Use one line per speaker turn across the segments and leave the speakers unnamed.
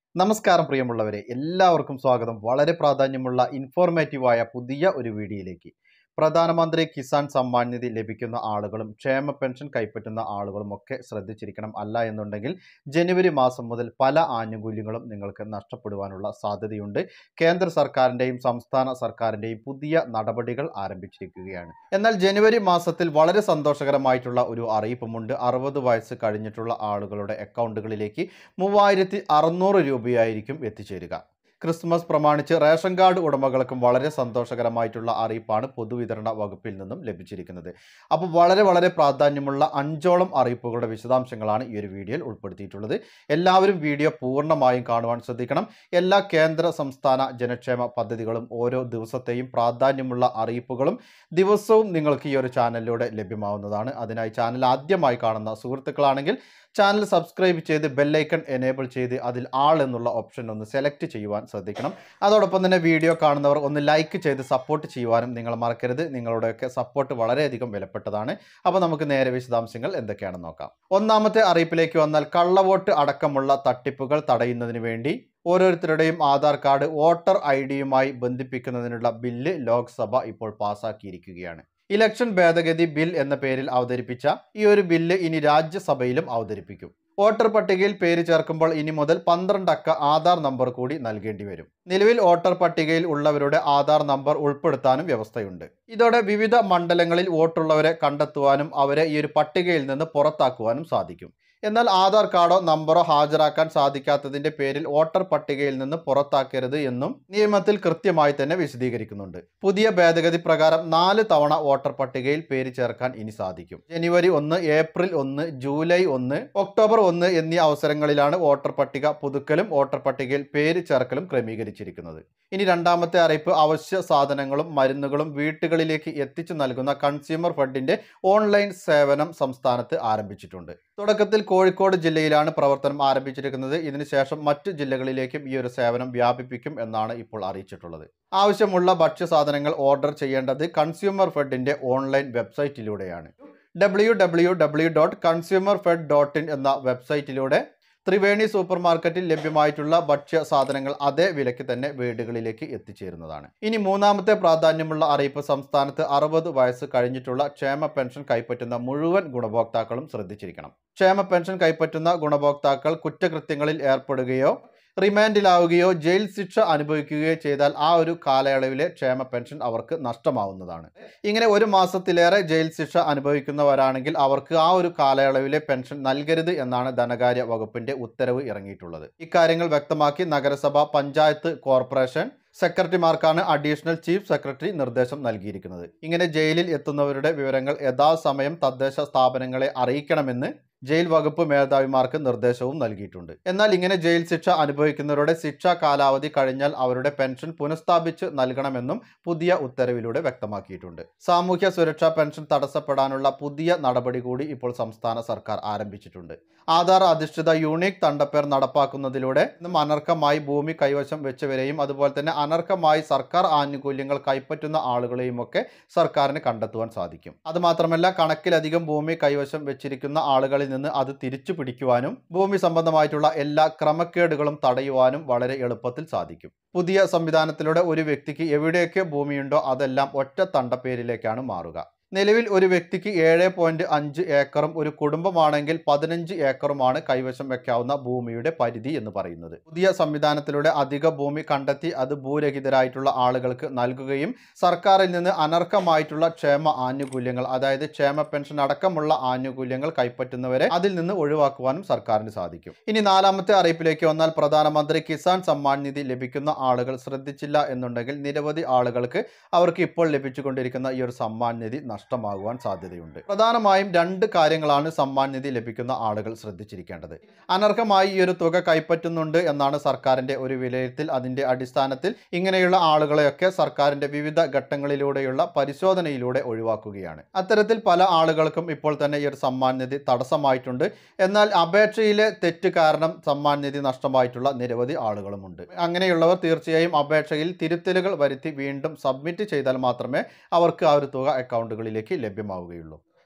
നമസ്കാരം പ്രിയമുള്ളവരെ എല്ലാവർക്കും സ്വാഗതം വളരെ പ്രാധാന്യമുള്ള ഇൻഫോർമേറ്റീവായ പുതിയ ഒരു വീഡിയോയിലേക്ക് പ്രധാനമന്ത്രി കിസാൻ സമ്മാൻ നിധി ലഭിക്കുന്ന ആളുകളും ക്ഷേമ പെൻഷൻ കൈപ്പറ്റുന്ന ആളുകളും ഒക്കെ ശ്രദ്ധിച്ചിരിക്കണം അല്ല എന്നുണ്ടെങ്കിൽ ജനുവരി മാസം മുതൽ പല ആനുകൂല്യങ്ങളും നിങ്ങൾക്ക് നഷ്ടപ്പെടുവാനുള്ള സാധ്യതയുണ്ട് കേന്ദ്ര സർക്കാരിൻ്റെയും സംസ്ഥാന സർക്കാരിൻ്റെയും പുതിയ നടപടികൾ ആരംഭിച്ചിരിക്കുകയാണ് എന്നാൽ ജനുവരി മാസത്തിൽ വളരെ സന്തോഷകരമായിട്ടുള്ള ഒരു അറിയിപ്പുമുണ്ട് അറുപത് വയസ്സ് കഴിഞ്ഞിട്ടുള്ള ആളുകളുടെ അക്കൗണ്ടുകളിലേക്ക് മൂവായിരത്തി അറുന്നൂറ് രൂപയായിരിക്കും എത്തിച്ചേരുക ക്രിസ്മസ് പ്രമാണിച്ച് റേഷൻ കാർഡ് ഉടമകൾക്കും വളരെ സന്തോഷകരമായിട്ടുള്ള അറിയിപ്പാണ് പൊതുവിതരണ വകുപ്പിൽ നിന്നും ലഭിച്ചിരിക്കുന്നത് അപ്പോൾ വളരെ വളരെ പ്രാധാന്യമുള്ള അഞ്ചോളം അറിയിപ്പുകളുടെ വിശദാംശങ്ങളാണ് ഈ ഒരു വീഡിയോയിൽ ഉൾപ്പെടുത്തിയിട്ടുള്ളത് എല്ലാവരും വീഡിയോ പൂർണ്ണമായും കാണുവാൻ ശ്രദ്ധിക്കണം എല്ലാ കേന്ദ്ര സംസ്ഥാന ജനക്ഷേമ പദ്ധതികളും ഓരോ ദിവസത്തെയും പ്രാധാന്യമുള്ള അറിയിപ്പുകളും ദിവസവും നിങ്ങൾക്ക് ഈ ഒരു ചാനലിലൂടെ ലഭ്യമാവുന്നതാണ് അതിനായി ചാനൽ ആദ്യമായി കാണുന്ന സുഹൃത്തുക്കളാണെങ്കിൽ ചാനൽ സബ്സ്ക്രൈബ് ചെയ്ത് ബെല്ലൈക്കൺ എനേബിൾ ചെയ്ത് അതിൽ ആൾ എന്നുള്ള ഓപ്ഷൻ ഒന്ന് സെലക്ട് ചെയ്യുവാൻ ശ്രദ്ധിക്കണം അതോടൊപ്പം തന്നെ വീഡിയോ കാണുന്നവർ ഒന്ന് ലൈക്ക് ചെയ്ത് സപ്പോർട്ട് ചെയ്യുവാനും നിങ്ങൾ മറക്കരുത് നിങ്ങളുടെയൊക്കെ സപ്പോർട്ട് വളരെയധികം വിലപ്പെട്ടതാണ് അപ്പോൾ നമുക്ക് നേരെ വിശദാംശങ്ങൾ എന്തൊക്കെയാണെന്ന് നോക്കാം ഒന്നാമത്തെ അറിയിപ്പിലേക്ക് വന്നാൽ കള്ളവോട്ട് അടക്കമുള്ള തട്ടിപ്പുകൾ തടയുന്നതിന് വേണ്ടി ഓരോരുത്തരുടെയും ആധാർ കാർഡ് വോട്ടർ ഐ ഡിയുമായി ബന്ധിപ്പിക്കുന്നതിനുള്ള ബില്ല് ലോക്സഭ ഇപ്പോൾ പാസാക്കിയിരിക്കുകയാണ് ഇലക്ഷൻ ഭേദഗതി ബിൽ എന്ന പേരിൽ അവതരിപ്പിച്ച ഈ ഒരു ബില്ല് ഇനി രാജ്യസഭയിലും അവതരിപ്പിക്കും വോട്ടർ പട്ടികയിൽ പേര് ചേർക്കുമ്പോൾ ഇനി മുതൽ പന്ത്രണ്ട് അക്ക ആധാർ നമ്പർ കൂടി നൽകേണ്ടി വരും നിലവിൽ വോട്ടർ പട്ടികയിൽ ഉള്ളവരുടെ ആധാർ നമ്പർ ഉൾപ്പെടുത്താനും വ്യവസ്ഥയുണ്ട് ഇതോടെ വിവിധ മണ്ഡലങ്ങളിൽ വോട്ടുള്ളവരെ കണ്ടെത്തുവാനും അവരെ ഈ ഒരു പട്ടികയിൽ നിന്ന് പുറത്താക്കുവാനും സാധിക്കും എന്നാൽ ആധാർ കാർഡോ നമ്പറോ ഹാജരാക്കാൻ സാധിക്കാത്തതിന്റെ പേരിൽ വോട്ടർ പട്ടികയിൽ നിന്ന് പുറത്താക്കരുത് എന്നും നിയമത്തിൽ കൃത്യമായി തന്നെ വിശദീകരിക്കുന്നുണ്ട് പുതിയ ഭേദഗതി പ്രകാരം നാല് തവണ വോട്ടർ പട്ടികയിൽ പേര് ചേർക്കാൻ ഇനി സാധിക്കും ജനുവരി ഒന്ന് ഏപ്രിൽ ഒന്ന് ജൂലൈ ഒന്ന് ഒക്ടോബർ ഒന്ന് എന്നീ അവസരങ്ങളിലാണ് വോട്ടർ പട്ടിക പുതുക്കലും വോട്ടർ പട്ടികയിൽ പേര് ചേർക്കലും ക്രമീകരിച്ചിരിക്കുന്നത് ഇനി രണ്ടാമത്തെ അറിയിപ്പ് അവശ്യ സാധനങ്ങളും മരുന്നുകളും വീട്ടുകളിലേക്ക് എത്തിച്ചു നൽകുന്ന കൺസ്യൂമർ ഫെഡിന്റെ ഓൺലൈൻ സേവനം സംസ്ഥാനത്ത് ആരംഭിച്ചിട്ടുണ്ട് തുടക്കത്തിൽ കോഴിക്കോട് ജില്ലയിലാണ് പ്രവർത്തനം ആരംഭിച്ചിരിക്കുന്നത് ഇതിനുശേഷം മറ്റു ജില്ലകളിലേക്കും ഈ ഒരു സേവനം വ്യാപിപ്പിക്കും എന്നാണ് ഇപ്പോൾ അറിയിച്ചിട്ടുള്ളത് ആവശ്യമുള്ള ഭക്ഷ്യസാധനങ്ങൾ ഓർഡർ ചെയ്യേണ്ടത് കൺസ്യൂമർ ഫെഡിന്റെ ഓൺലൈൻ വെബ്സൈറ്റിലൂടെയാണ് W W W dot consumer fed dot in എന്ന വെബ്സൈറ്റിലൂടെ ത്രിവേണി സൂപ്പർ മാർക്കറ്റിൽ ലഭ്യമായിട്ടുള്ള ഭക്ഷ്യ സാധനങ്ങൾ അതേ വിലയ്ക്ക് തന്നെ വീടുകളിലേക്ക് എത്തിച്ചേരുന്നതാണ് ഇനി മൂന്നാമത്തെ പ്രാധാന്യമുള്ള അറിയിപ്പ് സംസ്ഥാനത്ത് അറുപത് വയസ്സ് കഴിഞ്ഞിട്ടുള്ള ക്ഷേമ പെൻഷൻ കൈപ്പറ്റുന്ന മുഴുവൻ ഗുണഭോക്താക്കളും ശ്രദ്ധിച്ചിരിക്കണം ക്ഷേമ പെൻഷൻ കൈപ്പറ്റുന്ന ഗുണഭോക്താക്കൾ കുറ്റകൃത്യങ്ങളിൽ ഏർപ്പെടുകയോ റിമാൻഡിലാവുകയോ ജയിൽ ശിക്ഷ അനുഭവിക്കുകയോ ചെയ്താൽ ആ ഒരു കാലയളവിലെ ക്ഷേമ പെൻഷൻ അവർക്ക് നഷ്ടമാവുന്നതാണ് ഇങ്ങനെ ഒരു മാസത്തിലേറെ ജയിൽ ശിക്ഷ അനുഭവിക്കുന്നവരാണെങ്കിൽ അവർക്ക് ആ ഒരു കാലയളവിലെ പെൻഷൻ നൽകരുത് എന്നാണ് ധനകാര്യ വകുപ്പിന്റെ ഉത്തരവ് ഇറങ്ങിയിട്ടുള്ളത് ഇക്കാര്യങ്ങൾ വ്യക്തമാക്കി നഗരസഭ പഞ്ചായത്ത് കോർപ്പറേഷൻ സെക്രട്ടറിമാർക്കാണ് അഡീഷണൽ ചീഫ് സെക്രട്ടറി നിർദ്ദേശം നൽകിയിരിക്കുന്നത് ഇങ്ങനെ ജയിലിൽ എത്തുന്നവരുടെ വിവരങ്ങൾ യഥാസമയം തദ്ദേശ സ്ഥാപനങ്ങളെ അറിയിക്കണമെന്ന് ജയിൽ വകുപ്പ് മേധാവിമാർക്ക് നിർദ്ദേശവും നൽകിയിട്ടുണ്ട് എന്നാൽ ഇങ്ങനെ ജയിൽ ശിക്ഷ അനുഭവിക്കുന്നവരുടെ ശിക്ഷാ കാലാവധി കഴിഞ്ഞാൽ അവരുടെ പെൻഷൻ പുനഃസ്ഥാപിച്ച് നൽകണമെന്നും പുതിയ ഉത്തരവിലൂടെ വ്യക്തമാക്കിയിട്ടുണ്ട് സാമൂഹ്യ സുരക്ഷാ പെൻഷൻ തടസ്സപ്പെടാനുള്ള പുതിയ നടപടി കൂടി ഇപ്പോൾ സംസ്ഥാന സർക്കാർ ആരംഭിച്ചിട്ടുണ്ട് ആധാർ അധിഷ്ഠിത യൂണിക് തണ്ടപ്പേർ നടപ്പാക്കുന്നതിലൂടെ ഇന്നും അനർഹമായി ഭൂമി കൈവശം വെച്ചവരെയും അതുപോലെ തന്നെ അനർഹമായി സർക്കാർ ആനുകൂല്യങ്ങൾ കൈപ്പറ്റുന്ന ആളുകളെയും ഒക്കെ സർക്കാരിന് കണ്ടെത്തുവാൻ സാധിക്കും അതുമാത്രമല്ല കണക്കിലധികം ഭൂമി കൈവശം വെച്ചിരിക്കുന്ന ആളുകളിൽ നിന്ന് അത് തിരിച്ചു പിടിക്കുവാനും ഭൂമി സംബന്ധമായിട്ടുള്ള എല്ലാ ക്രമക്കേടുകളും തടയുവാനും വളരെ എളുപ്പത്തിൽ സാധിക്കും പുതിയ സംവിധാനത്തിലൂടെ ഒരു വ്യക്തിക്ക് എവിടെയൊക്കെ ഭൂമിയുണ്ടോ അതെല്ലാം ഒറ്റ തണ്ടപ്പേരിലേക്കാണ് മാറുക നിലവിൽ ഒരു വ്യക്തിക്ക് ഏഴ് പോയിന്റ് അഞ്ച് ഏക്കറും ഒരു കുടുംബമാണെങ്കിൽ പതിനഞ്ച് ഏക്കറുമാണ് കൈവശം വെക്കാവുന്ന ഭൂമിയുടെ പരിധി എന്ന് പറയുന്നത് പുതിയ സംവിധാനത്തിലൂടെ അധിക ഭൂമി കണ്ടെത്തി അത് ഭൂരഹിതരായിട്ടുള്ള ആളുകൾക്ക് നൽകുകയും സർക്കാരിൽ നിന്ന് അനർഹമായിട്ടുള്ള ക്ഷേമ ആനുകൂല്യങ്ങൾ അതായത് ക്ഷേമ പെൻഷൻ അടക്കമുള്ള ആനുകൂല്യങ്ങൾ കൈപ്പറ്റുന്നവരെ അതിൽ നിന്ന് ഒഴിവാക്കുവാനും സർക്കാരിന് സാധിക്കും ഇനി നാലാമത്തെ അറിയിപ്പിലേക്ക് വന്നാൽ പ്രധാനമന്ത്രി കിസാൻ സമ്മാൻ നിധി ലഭിക്കുന്ന ആളുകൾ ശ്രദ്ധിച്ചില്ല എന്നുണ്ടെങ്കിൽ നിരവധി ആളുകൾക്ക് അവർക്ക് ഇപ്പോൾ ലഭിച്ചുകൊണ്ടിരിക്കുന്ന ഈ ഒരു സമ്മാൻ നിധി നഷ്ടമാകുവാൻ സാധ്യതയുണ്ട് പ്രധാനമായും രണ്ട് കാര്യങ്ങളാണ് സമ്മാൻ നിധി ലഭിക്കുന്ന ആളുകൾ ശ്രദ്ധിച്ചിരിക്കേണ്ടത് അനർഹമായി ഈ ഒരു തുക കൈപ്പറ്റുന്നുണ്ട് എന്നാണ് സർക്കാരിന്റെ ഒരു വിലയിരുത്തൽ അതിന്റെ അടിസ്ഥാനത്തിൽ ഇങ്ങനെയുള്ള ആളുകളെയൊക്കെ സർക്കാരിന്റെ വിവിധ ഘട്ടങ്ങളിലൂടെയുള്ള പരിശോധനയിലൂടെ ഒഴിവാക്കുകയാണ് അത്തരത്തിൽ പല ആളുകൾക്കും ഇപ്പോൾ തന്നെ ഈ ഒരു സമ്മാൻ നിധി തടസ്സമായിട്ടുണ്ട് എന്നാൽ അപേക്ഷയിലെ തെറ്റ് കാരണം സമ്മാൻ നിധി നഷ്ടമായിട്ടുള്ള നിരവധി ആളുകളുമുണ്ട് അങ്ങനെയുള്ളവർ തീർച്ചയായും അപേക്ഷയിൽ തിരുത്തലുകൾ വരുത്തി വീണ്ടും സബ്മിറ്റ് ചെയ്താൽ മാത്രമേ അവർക്ക് ആ ഒരു തുക അക്കൗണ്ടുകളിലേക്ക് ലഭ്യമാവുകയുള്ളൂ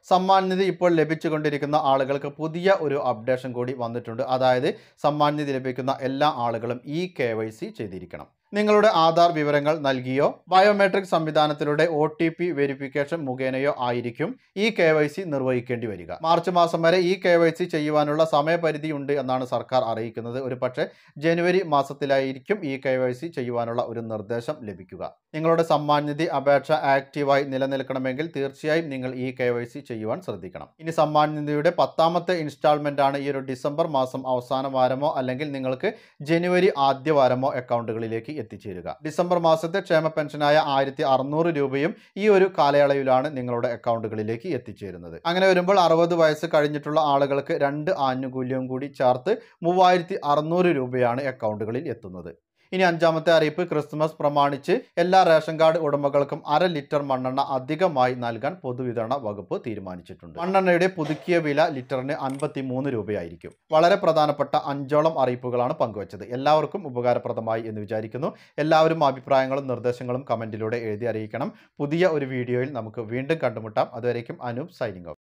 സമ്മാൻ നിധി ഇപ്പോൾ ലഭിച്ചുകൊണ്ടിരിക്കുന്ന ആളുകൾക്ക് പുതിയ ഒരു അപ്ഡേഷൻ കൂടി വന്നിട്ടുണ്ട് അതായത് സമ്മാൻ നിധി ലഭിക്കുന്ന എല്ലാ ആളുകളും ഈ കെ വൈ സി ചെയ്തിരിക്കണം നിങ്ങളുടെ ആധാർ വിവരങ്ങൾ നൽകിയോ ബയോമെട്രിക് സംവിധാനത്തിലൂടെ ഒ ടി പി വെരിഫിക്കേഷൻ മുഖേനയോ ആയിരിക്കും ഈ കെ വൈ സി നിർവഹിക്കേണ്ടി വരിക മാർച്ച് മാസം വരെ ഈ കെ വൈ സി ചെയ്യുവാനുള്ള സമയപരിധി ഉണ്ട് എന്നാണ് സർക്കാർ അറിയിക്കുന്നത് ഒരു പക്ഷേ ജനുവരി മാസത്തിലായിരിക്കും ഈ കെ വൈ സി ചെയ്യുവാനുള്ള ഒരു നിർദ്ദേശം ലഭിക്കുക നിങ്ങളുടെ സമ്മാൻ നിധി അപേക്ഷ ആക്റ്റീവായി നിലനിൽക്കണമെങ്കിൽ തീർച്ചയായും നിങ്ങൾ ഈ കെ വൈ സി ചെയ്യുവാൻ ശ്രദ്ധിക്കണം ഇനി സമ്മാൻ നിധിയുടെ പത്താമത്തെ ഇൻസ്റ്റാൾമെന്റ് ആണ് ഈ ഒരു ഡിസംബർ മാസം അവസാന വാരമോ അല്ലെങ്കിൽ നിങ്ങൾക്ക് ജനുവരി ആദ്യ വാരമോ അക്കൗണ്ടുകളിലേക്ക് എത്തിച്ചേരുക ഡിസംബർ മാസത്തെ ക്ഷേമ പെൻഷനായ ആയിരത്തി അറുന്നൂറ് രൂപയും ഈ ഒരു കാലയളവിലാണ് നിങ്ങളുടെ അക്കൗണ്ടുകളിലേക്ക് എത്തിച്ചേരുന്നത് അങ്ങനെ വരുമ്പോൾ അറുപത് വയസ്സ് കഴിഞ്ഞിട്ടുള്ള ആളുകൾക്ക് രണ്ട് ആനുകൂല്യവും കൂടി ചേർത്ത് മൂവായിരത്തി അറുന്നൂറ് രൂപയാണ് അക്കൗണ്ടുകളിൽ എത്തുന്നത് ഇനി അഞ്ചാമത്തെ അറിയിപ്പ് ക്രിസ്മസ് പ്രമാണിച്ച് എല്ലാ റേഷൻ കാർഡ് ഉടമകൾക്കും അര ലിറ്റർ മണ്ണെണ്ണ അധികമായി നൽകാൻ പൊതുവിതരണ വകുപ്പ് തീരുമാനിച്ചിട്ടുണ്ട് മണ്ണെണ്ണയുടെ പുതുക്കിയ വില ലിറ്ററിന് അൻപത്തി മൂന്ന് രൂപയായിരിക്കും വളരെ പ്രധാനപ്പെട്ട അഞ്ചോളം അറിയിപ്പുകളാണ് പങ്കുവച്ചത് എല്ലാവർക്കും ഉപകാരപ്രദമായി എന്ന് വിചാരിക്കുന്നു എല്ലാവരും അഭിപ്രായങ്ങളും നിർദ്ദേശങ്ങളും കമന്റിലൂടെ എഴുതി അറിയിക്കണം പുതിയ ഒരു വീഡിയോയിൽ നമുക്ക് വീണ്ടും കണ്ടുമുട്ടാം അതുവരേക്കും അനൂപ് സൈനിങ് ഓഫ്